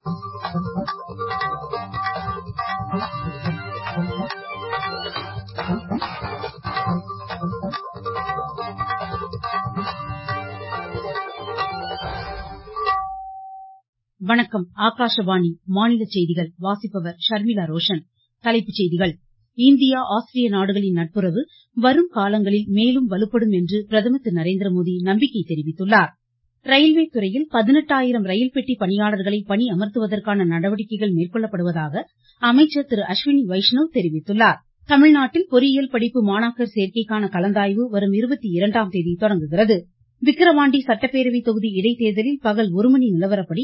வணக்கம் ஆகாஷவாணி மாநில செய்திகள் வாசிப்பவர் ஷர்மிளா ரோஷன் தலைப்புச் செய்திகள் இந்தியா ஆஸ்திரிய நாடுகளின் நட்புறவு வரும் காலங்களில் மேலும் வலுப்படும் என்று பிரதமர் திரு நரேந்திரமோடி நம்பிக்கை தெரிவித்துள்ளார் ரயில்வே துறையில் பதினெட்டாயிரம் ரயில் பெட்டி பணியாளர்களை பணி அமர்த்துவதற்கான நடவடிக்கைகள் மேற்கொள்ளப்படுவதாக அமைச்சர் திரு அஸ்வினி வைஷ்ணவ் தெரிவித்துள்ளார் தமிழ்நாட்டில் பொறியியல் படிப்பு மாணாக்கர் சேர்க்கைக்கான கலந்தாய்வு வரும் இருபத்திரண்டாம் தேதி தொடங்குகிறது விக்கிரவாண்டி சட்டப்பேரவை தொகுதி இடைத்தேர்தலில் பகல் ஒரு மணி நிலவரப்படி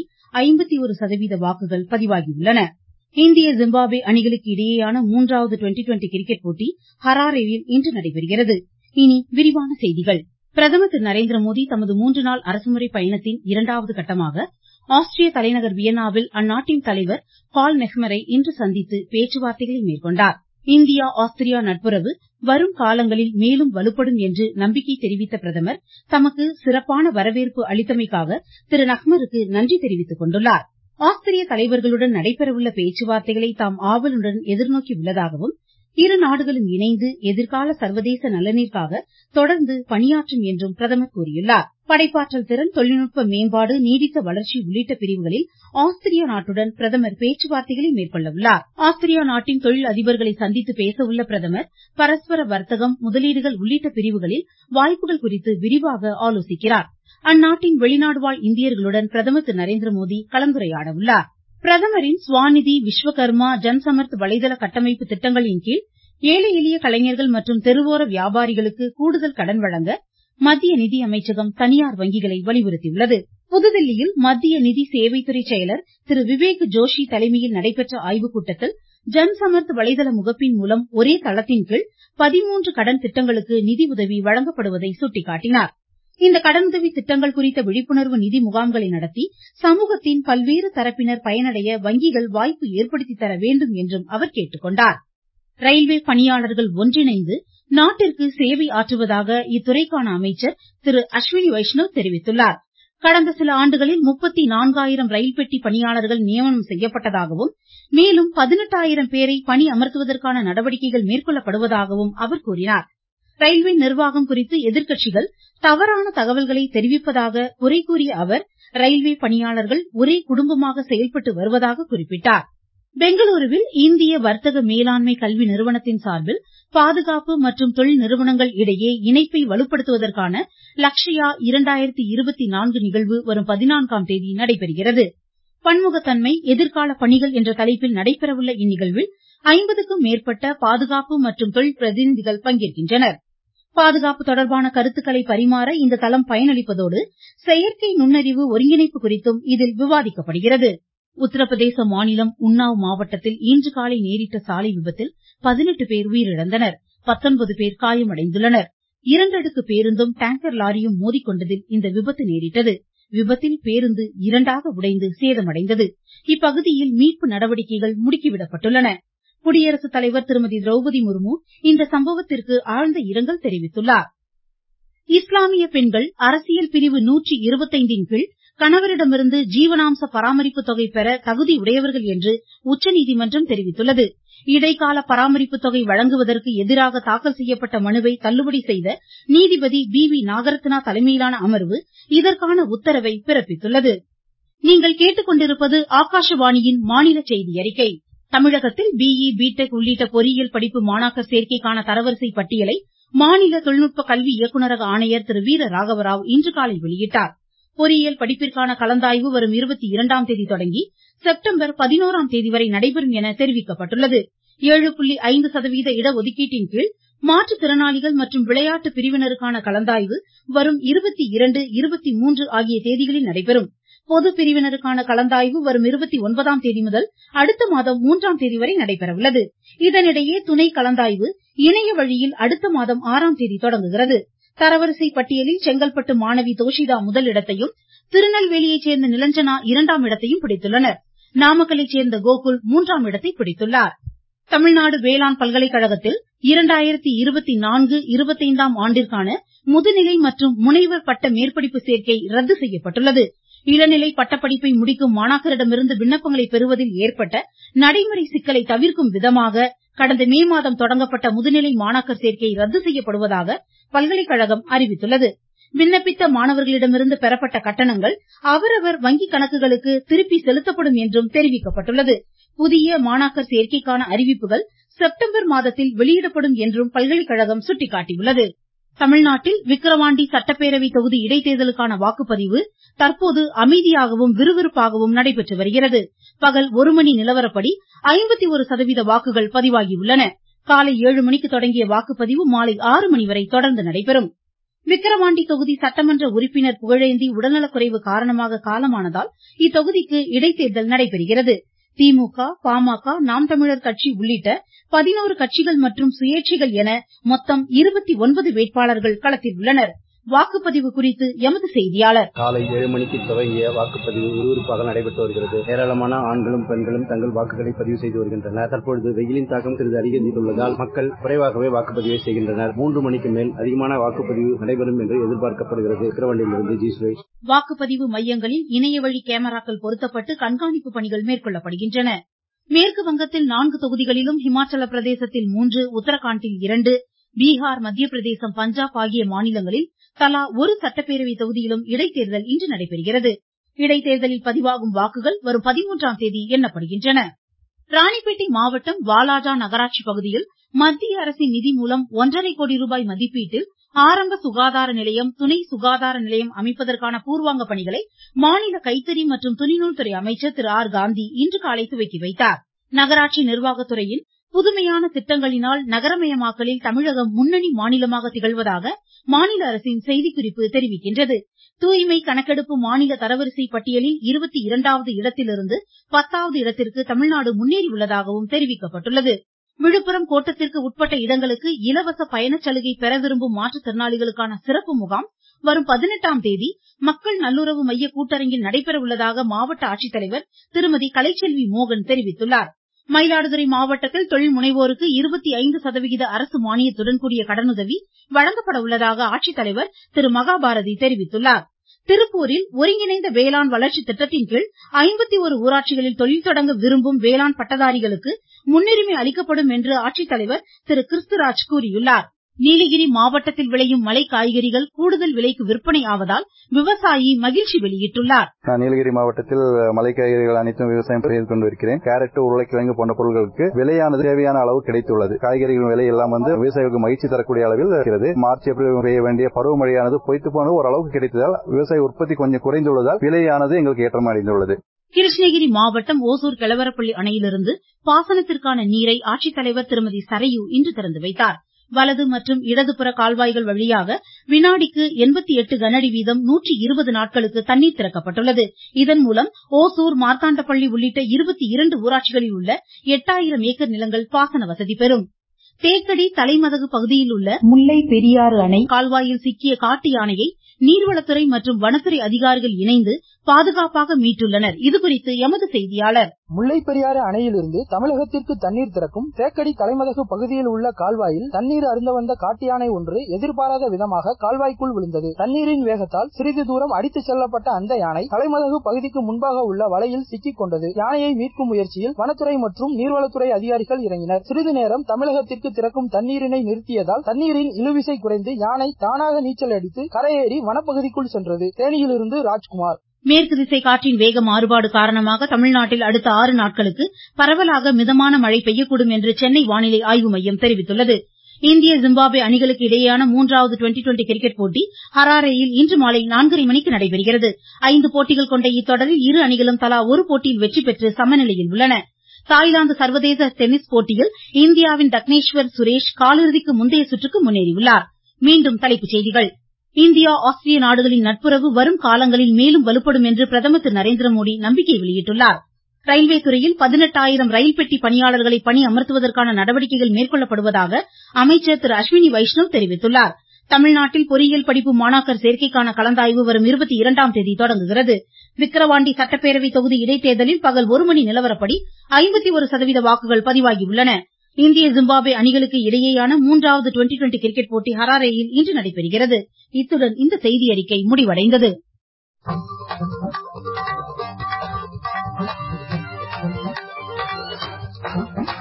சதவீத வாக்குகள் பதிவாகியுள்ளன இந்திய ஜிம்பாப்வே அணிகளுக்கு இடையேயான மூன்றாவது ட்வெண்ட்டி ட்வெண்ட்டி கிரிக்கெட் போட்டி ஹராரேவில் இன்று நடைபெறுகிறது இனி விரிவான செய்திகள் பிரதமர் திரு நரேந்திரமோடி தமது மூன்று நாள் அரசுமுறை பயணத்தின் இரண்டாவது கட்டமாக ஆஸ்திரிய தலைநகர் வியன்னாவில் அந்நாட்டின் தலைவர் பால் நெஹ்மரை இன்று சந்தித்து பேச்சுவார்த்தைகளை மேற்கொண்டார் இந்தியா ஆஸ்திரியா நட்புறவு வரும் காலங்களில் மேலும் வலுப்படும் என்று நம்பிக்கை தெரிவித்த பிரதமர் தமக்கு சிறப்பான வரவேற்பு அளித்தமைக்காக திரு நஹ்மருக்கு நன்றி தெரிவித்துக் கொண்டுள்ளார் ஆஸ்திரிய தலைவர்களுடன் நடைபெறவுள்ள பேச்சுவார்த்தைகளை தாம் ஆவலுடன் எதிர்நோக்கி உள்ளதாகவும் இரு நாடுகளும் இணைந்து எதிர்கால சர்வதேச நலனிற்காக தொடர்ந்து பணியாற்றும் என்றும் பிரதமர் கூறியுள்ளார் படைப்பாற்றல் திறன் தொழில்நுட்ப மேம்பாடு நீடித்த வளர்ச்சி உள்ளிட்ட பிரிவுகளில் ஆஸ்திரியா நாட்டுடன் பிரதமர் பேச்சுவார்த்தைகளை மேற்கொள்ள உள்ளார் ஆஸ்திரியா நாட்டின் தொழில் அதிபர்களை சந்தித்து பேச உள்ள பிரதமர் பரஸ்பர வர்த்தகம் முதலீடுகள் உள்ளிட்ட பிரிவுகளில் வாய்ப்புகள் குறித்து விரிவாக ஆலோசிக்கிறார் அந்நாட்டின் வெளிநாடு வாழ் இந்தியர்களுடன் பிரதமர் திரு நரேந்திரமோடி கலந்துரையாட உள்ளார் பிரதமரின் ஸ்வாநிதி விஸ்வகர்மா ஜன்சமர்த் வலைதள கட்டமைப்பு திட்டங்களின் கீழ் ஏழை எளிய கலைஞர்கள் மற்றும் தெருவோர வியாபாரிகளுக்கு கூடுதல் கடன் வழங்க மத்திய நிதி அமைச்சகம் தனியார் வங்கிகளை வலியுறுத்தியுள்ளது புதுதில்லியில் மத்திய நிதி சேவைத்துறை செயலர் திரு விவேக் ஜோஷி தலைமையில் நடைபெற்ற ஆய்வுக்கூட்டத்தில் ஜன்சமர்த் வலைதள முகப்பின் மூலம் ஒரே தளத்தின் கீழ் பதிமூன்று கடன் திட்டங்களுக்கு நிதியுதவி வழங்கப்படுவதை சுட்டிக்காட்டினார் இந்த கடனுதவி திட்டங்கள் குறித்த விழிப்புணர்வு நிதி முகாம்களை நடத்தி சமூகத்தின் பல்வேறு தரப்பினர் பயனடைய வங்கிகள் வாய்ப்பு ஏற்படுத்தி தர வேண்டும் என்றும் அவர் கேட்டுக்கொண்டார் ரயில்வே பணியாளர்கள் ஒன்றிணைந்து நாட்டிற்கு சேவை ஆற்றுவதாக இத்துறைக்கான அமைச்சர் திரு அஸ்வினி வைஷ்ணவ் தெரிவித்துள்ளார் கடந்த சில ஆண்டுகளில் முப்பத்தி நான்காயிரம் ரயில் பெட்டி பணியாளர்கள் நியமனம் செய்யப்பட்டதாகவும் மேலும் பதினெட்டாயிரம் பேரை பணி அமர்த்துவதற்கான நடவடிக்கைகள் மேற்கொள்ளப்படுவதாகவும் அவர் கூறினார் ரயில்வே நிர்வாகம் குறித்து எதிர்க்கட்சிகள் தவறான தகவல்களை தெரிவிப்பதாக குறை கூறிய அவர் ரயில்வே பணியாளர்கள் ஒரே குடும்பமாக செயல்பட்டு வருவதாக குறிப்பிட்டார் பெங்களூருவில் இந்திய வர்த்தக மேலாண்மை கல்வி நிறுவனத்தின் சார்பில் பாதுகாப்பு மற்றும் தொழில் நிறுவனங்கள் இடையே இணைப்பை வலுப்படுத்துவதற்கான லக்ஷயா இரண்டாயிரத்தி இருபத்தி நான்கு நிகழ்வு வரும் பதினான்காம் தேதி நடைபெறுகிறது பன்முகத்தன்மை எதிர்கால பணிகள் என்ற தலைப்பில் நடைபெறவுள்ள இந்நிகழ்வில் ஐம்பதுக்கும் மேற்பட்ட பாதுகாப்பு மற்றும் தொழில் பிரதிநிதிகள் பங்கேற்கின்றனர் பாதுகாப்பு தொடர்பான கருத்துக்களை பரிமாற இந்த தளம் பயனளிப்பதோடு செயற்கை நுண்ணறிவு ஒருங்கிணைப்பு குறித்தும் இதில் விவாதிக்கப்படுகிறது உத்தரப்பிரதேச மாநிலம் உன்னாவ் மாவட்டத்தில் இன்று காலை நேரிட்ட சாலை விபத்தில் பதினெட்டு பேர் உயிரிழந்தனர் பத்தொன்பது பேர் காயமடைந்துள்ளனர் இரண்டடுக்கு பேருந்தும் டேங்கர் லாரியும் மோதிக்கொண்டதில் இந்த விபத்து நேரிட்டது விபத்தில் பேருந்து இரண்டாக உடைந்து சேதமடைந்தது இப்பகுதியில் மீட்பு நடவடிக்கைகள் முடுக்கிவிடப்பட்டுள்ளன குடியரசுத் தலைவர் திருமதி திரௌபதி முர்மு இந்த சம்பவத்திற்கு ஆழ்ந்த இரங்கல் தெரிவித்துள்ளார் இஸ்லாமிய பெண்கள் அரசியல் பிரிவு நூற்றி இருபத்தைந்தின் கீழ் கணவரிடமிருந்து ஜீவனாம்ச பராமரிப்பு தொகை பெற தகுதியுடையவர்கள் என்று உச்சநீதிமன்றம் தெரிவித்துள்ளது இடைக்கால பராமரிப்பு தொகை வழங்குவதற்கு எதிராக தாக்கல் செய்யப்பட்ட மனுவை தள்ளுபடி செய்த நீதிபதி பி வி நாகரத்னா தலைமையிலான அமர்வு இதற்கான உத்தரவை பிறப்பித்துள்ளது தமிழகத்தில் பிஇ பிடெக் உள்ளிட்ட பொறியியல் படிப்பு மாணாக்கர் சேர்க்கைக்கான தரவரிசை பட்டியலை மாநில தொழில்நுட்ப கல்வி இயக்குநரக ஆணையர் திரு வீர ராகவராவ் இன்று காலை வெளியிட்டார் பொறியியல் படிப்பிற்கான கலந்தாய்வு வரும் இருபத்தி இரண்டாம் தேதி தொடங்கி செப்டம்பர் பதினோராம் தேதி வரை நடைபெறும் என தெரிவிக்கப்பட்டுள்ளது ஏழு புள்ளி ஐந்து சதவீத இடஒதுக்கீட்டின் கீழ் மாற்றுத்திறனாளிகள் மற்றும் விளையாட்டு பிரிவினருக்கான கலந்தாய்வு வரும் இருபத்தி இரண்டு இருபத்தி மூன்று ஆகிய தேதிகளில் நடைபெறும் பொது பிரிவினருக்கான கலந்தாய்வு வரும் இருபத்தி ஒன்பதாம் தேதி முதல் அடுத்த மாதம் மூன்றாம் தேதி வரை நடைபெற உள்ளது இதனிடையே துணை கலந்தாய்வு இணைய வழியில் அடுத்த மாதம் ஆறாம் தேதி தொடங்குகிறது தரவரிசை பட்டியலில் செங்கல்பட்டு மாணவி தோஷிதா முதலிடத்தையும் திருநெல்வேலியைச் சேர்ந்த நிலஞ்சனா இரண்டாம் இடத்தையும் பிடித்துள்ளனர் நாமக்கல்லைச் சேர்ந்த கோகுல் மூன்றாம் இடத்தை பிடித்துள்ளார் தமிழ்நாடு வேளாண் பல்கலைக்கழகத்தில் இரண்டாயிரத்தி இருபத்தி நான்கு இருபத்தைந்தாம் ஆண்டிற்கான முதுநிலை மற்றும் முனைவர் பட்ட மேற்படிப்பு சேர்க்கை ரத்து செய்யப்பட்டுள்ளது இளநிலை பட்டப்படிப்பை முடிக்கும் மாணாக்கரிடமிருந்து விண்ணப்பங்களை பெறுவதில் ஏற்பட்ட நடைமுறை சிக்கலை தவிர்க்கும் விதமாக கடந்த மே மாதம் தொடங்கப்பட்ட முதுநிலை மாணாக்கர் சேர்க்கை ரத்து செய்யப்படுவதாக பல்கலைக்கழகம் அறிவித்துள்ளது விண்ணப்பித்த மாணவர்களிடமிருந்து பெறப்பட்ட கட்டணங்கள் அவரவர் வங்கி கணக்குகளுக்கு திருப்பி செலுத்தப்படும் என்றும் தெரிவிக்கப்பட்டுள்ளது புதிய மாணாக்கர் சேர்க்கைக்கான அறிவிப்புகள் செப்டம்பர் மாதத்தில் வெளியிடப்படும் என்றும் பல்கலைக்கழகம் சுட்டிக்காட்டியுள்ளது தமிழ்நாட்டில் விக்கிரவாண்டி சட்டப்பேரவை தொகுதி இடைத்தேர்தலுக்கான வாக்குப்பதிவு தற்போது அமைதியாகவும் விறுவிறுப்பாகவும் நடைபெற்று வருகிறது பகல் ஒரு மணி நிலவரப்படி ஐம்பத்தி ஒரு சதவீத வாக்குகள் பதிவாகியுள்ளன காலை ஏழு மணிக்கு தொடங்கிய வாக்குப்பதிவு மாலை ஆறு மணி வரை தொடர்ந்து நடைபெறும் விக்கிரவாண்டி தொகுதி சட்டமன்ற உறுப்பினர் புகழேந்தி உடல்நலக்குறைவு காரணமாக காலமானதால் இத்தொகுதிக்கு இடைத்தேர்தல் நடைபெறுகிறது திமுக பாமக நாம் தமிழர் கட்சி உள்ளிட்ட பதினோரு கட்சிகள் மற்றும் சுயேட்சைகள் என மொத்தம் இருபத்தி ஒன்பது வேட்பாளர்கள் களத்தில் உள்ளனர் வாக்குப்பதிவு குறித்து எமது செய்தியாளர் காலை ஏழு மணிக்கு தொடங்கிய வாக்குப்பதிவு விறுவிறுப்பாக நடைபெற்று வருகிறது ஏராளமான ஆண்களும் பெண்களும் தங்கள் வாக்குகளை பதிவு செய்து வருகின்றனர் தற்பொழுது வெயிலின் தாக்கம் சிறிது அதிகரித்துள்ளதால் மக்கள் குறைவாகவே வாக்குப்பதிவை செய்கின்றனர் மூன்று மணிக்கு மேல் அதிகமான வாக்குப்பதிவு நடைபெறும் என்று எதிர்பார்க்கப்படுகிறது விக்கிரவாண்டியிலிருந்து ஜி சுரேஷ் வாக்குப்பதிவு மையங்களில் இணைய வழி கேமராக்கள் பொருத்தப்பட்டு கண்காணிப்பு பணிகள் மேற்கொள்ளப்படுகின்றன மேற்கு வங்கத்தில் நான்கு தொகுதிகளிலும் ஹிமாச்சல பிரதேசத்தில் மூன்று உத்தரகாண்டில் இரண்டு பீகார் மத்திய பிரதேசம் பஞ்சாப் ஆகிய மாநிலங்களில் தலா ஒரு சட்டப்பேரவை தொகுதியிலும் இடைத்தேர்தல் இன்று நடைபெறுகிறது இடைத்தேர்தலில் பதிவாகும் வாக்குகள் வரும் பதிமூன்றாம் தேதி எண்ணப்படுகின்றன ராணிப்பேட்டை மாவட்டம் வாலாஜா நகராட்சி பகுதியில் மத்திய அரசின் நிதி மூலம் ஒன்றரை கோடி ரூபாய் மதிப்பீட்டில் ஆரம்ப சுகாதார நிலையம் துணை சுகாதார நிலையம் அமைப்பதற்கான பூர்வாங்க பணிகளை மாநில கைத்தறி மற்றும் துணிநூல் துறை அமைச்சர் திரு ஆர் காந்தி இன்று காலை துவக்கி வைத்தார் நகராட்சி நிர்வாகத்துறையின் புதுமையான திட்டங்களினால் நகரமயமாக்கலில் தமிழகம் முன்னணி மாநிலமாக திகழ்வதாக மாநில அரசின் செய்திக்குறிப்பு தெரிவிக்கின்றது தூய்மை கணக்கெடுப்பு மாநில தரவரிசை பட்டியலில் இருபத்தி இரண்டாவது இடத்திலிருந்து பத்தாவது இடத்திற்கு தமிழ்நாடு முன்னேறியுள்ளதாகவும் தெரிவிக்கப்பட்டுள்ளது விழுப்புரம் கோட்டத்திற்கு உட்பட்ட இடங்களுக்கு இலவச பயணச்சலுகை பெற விரும்பும் மாற்றுத்திறனாளிகளுக்கான சிறப்பு முகாம் வரும் பதினெட்டாம் தேதி மக்கள் நல்லுறவு மைய கூட்டரங்கில் நடைபெற உள்ளதாக மாவட்ட ஆட்சித்தலைவர் திருமதி கலைச்செல்வி மோகன் தெரிவித்துள்ளார் மயிலாடுதுறை மாவட்டத்தில் தொழில் முனைவோருக்கு இருபத்தி ஐந்து சதவிகித அரசு மானியத்துடன் கூடிய கடனுதவி வழங்கப்பட உள்ளதாக ஆட்சித்தலைவர் திரு மகாபாரதி தெரிவித்துள்ளார் திருப்பூரில் ஒருங்கிணைந்த வேளாண் வளர்ச்சி திட்டத்தின் கீழ் ஐம்பத்தி ஒரு ஊராட்சிகளில் தொழில் தொடங்க விரும்பும் வேளாண் பட்டதாரிகளுக்கு முன்னுரிமை அளிக்கப்படும் என்று ஆட்சித்தலைவர் திரு கிறிஸ்துராஜ் கூறியுள்ளார் நீலகிரி மாவட்டத்தில் விளையும் மலை காய்கறிகள் கூடுதல் விலைக்கு விற்பனை ஆவதால் விவசாயி மகிழ்ச்சி வெளியிட்டுள்ளார் நான் நீலகிரி மாவட்டத்தில் மலை காய்கறிகள் அனைத்தும் விவசாயம் செய்து கொண்டிருக்கிறேன் கேரட் உருளைக்கிழங்கு போன்ற பொருட்களுக்கு விலையானது தேவையான அளவு கிடைத்துள்ளது காய்கறிகள் விலை எல்லாம் வந்து விவசாயிகளுக்கு மகிழ்ச்சி தரக்கூடிய அளவில் இருக்கிறது மார்ச் ஏப்ரல் பெய்ய வேண்டிய பருவமழையானது பொய்த்து போன ஓரளவுக்கு கிடைத்ததால் விவசாய உற்பத்தி கொஞ்சம் குறைந்துள்ளதால் விலையானது எங்களுக்கு ஏற்றமடைந்துள்ளது கிருஷ்ணகிரி மாவட்டம் ஓசூர் கிழவரப்பள்ளி அணையிலிருந்து பாசனத்திற்கான நீரை ஆட்சித்தலைவர் திருமதி சரையு இன்று திறந்து வைத்தார் வலது மற்றும் இடதுபுற கால்வாய்கள் வழியாக வினாடிக்கு எண்பத்தி எட்டு கனஅடி வீதம் நூற்றி இருபது நாட்களுக்கு தண்ணீர் திறக்கப்பட்டுள்ளது இதன் மூலம் ஓசூர் மார்த்தாண்டப்பள்ளி உள்ளிட்ட இருபத்தி இரண்டு ஊராட்சிகளில் உள்ள எட்டாயிரம் ஏக்கர் நிலங்கள் பாசன வசதி பெறும் தேக்கடி தலைமதகு பகுதியில் உள்ள முல்லை பெரியாறு அணை கால்வாயில் சிக்கிய காட்டு யானையை நீர்வளத்துறை மற்றும் வனத்துறை அதிகாரிகள் இணைந்து பாதுகாப்பாக மீட்டுள்ளனர் இதுகுறித்து எமது செய்தியாளர் முல்லை பெரியாறு அணையிலிருந்து தமிழகத்திற்கு தண்ணீர் திறக்கும் தேக்கடி தலைமதகு பகுதியில் உள்ள கால்வாயில் தண்ணீர் அருந்த வந்த காட்டு யானை ஒன்று எதிர்பாராத விதமாக கால்வாய்க்குள் விழுந்தது தண்ணீரின் வேகத்தால் சிறிது தூரம் அடித்துச் செல்லப்பட்ட அந்த யானை தலைமதகு பகுதிக்கு முன்பாக உள்ள வலையில் சிக்கிக் கொண்டது யானையை மீட்கும் முயற்சியில் வனத்துறை மற்றும் நீர்வளத்துறை அதிகாரிகள் இறங்கினர் சிறிது நேரம் தமிழகத்திற்கு திறக்கும் தண்ணீரினை நிறுத்தியதால் தண்ணீரின் இழுவிசை குறைந்து யானை தானாக நீச்சல் அடித்து கரையேறி வனப்பகுதிக்குள் சென்றது தேனியிலிருந்து ராஜ்குமார் மேற்கு திசை காற்றின் வேக மாறுபாடு காரணமாக தமிழ்நாட்டில் அடுத்த ஆறு நாட்களுக்கு பரவலாக மிதமான மழை பெய்யக்கூடும் என்று சென்னை வானிலை ஆய்வு மையம் தெரிவித்துள்ளது இந்திய ஜிம்பாப்வே அணிகளுக்கு இடையேயான மூன்றாவது டுவெண்டி டுவெண்டி கிரிக்கெட் போட்டி ஹராரேயில் இன்று மாலை நான்கரை மணிக்கு நடைபெறுகிறது ஐந்து போட்டிகள் கொண்ட இத்தொடரில் இரு அணிகளும் தலா ஒரு போட்டியில் வெற்றி பெற்று சமநிலையில் உள்ளன தாய்லாந்து சர்வதேச டென்னிஸ் போட்டியில் இந்தியாவின் தக்னேஸ்வர் சுரேஷ் காலிறுதிக்கு முந்தைய சுற்றுக்கு முன்னேறியுள்ளார் மீண்டும் தலைப்புச் செய்திகள் இந்தியா ஆஸ்திரிய நாடுகளின் நட்புறவு வரும் காலங்களில் மேலும் வலுப்படும் என்று பிரதமர் திரு நரேந்திரமோடி நம்பிக்கை வெளியிட்டுள்ளார் ரயில்வே துறையில் பதினெட்டாயிரம் ரயில் பெட்டி பணியாளர்களை பணி அமர்த்துவதற்கான நடவடிக்கைகள் மேற்கொள்ளப்படுவதாக அமைச்சர் திரு அஸ்வினி வைஷ்ணவ் தெரிவித்துள்ளார் தமிழ்நாட்டில் பொறியியல் படிப்பு மாணாக்கர் சேர்க்கைக்கான கலந்தாய்வு வரும் இருபத்தி இரண்டாம் தேதி தொடங்குகிறது விக்கிரவாண்டி சட்டப்பேரவை தொகுதி இடைத்தேர்தலில் பகல் ஒரு மணி நிலவரப்படி ஐம்பத்தி ஒரு சதவீத வாக்குகள் பதிவாகியுள்ளன இந்திய ஜிம்பாப்வே அணிகளுக்கு இடையேயான மூன்றாவது டுவெண்டி டுவெண்டி கிரிக்கெட் போட்டி ஹராரேயில் இன்று நடைபெறுகிறது இத்துடன் இந்த செய்தியறிக்கை முடிவடைந்தது Thank you.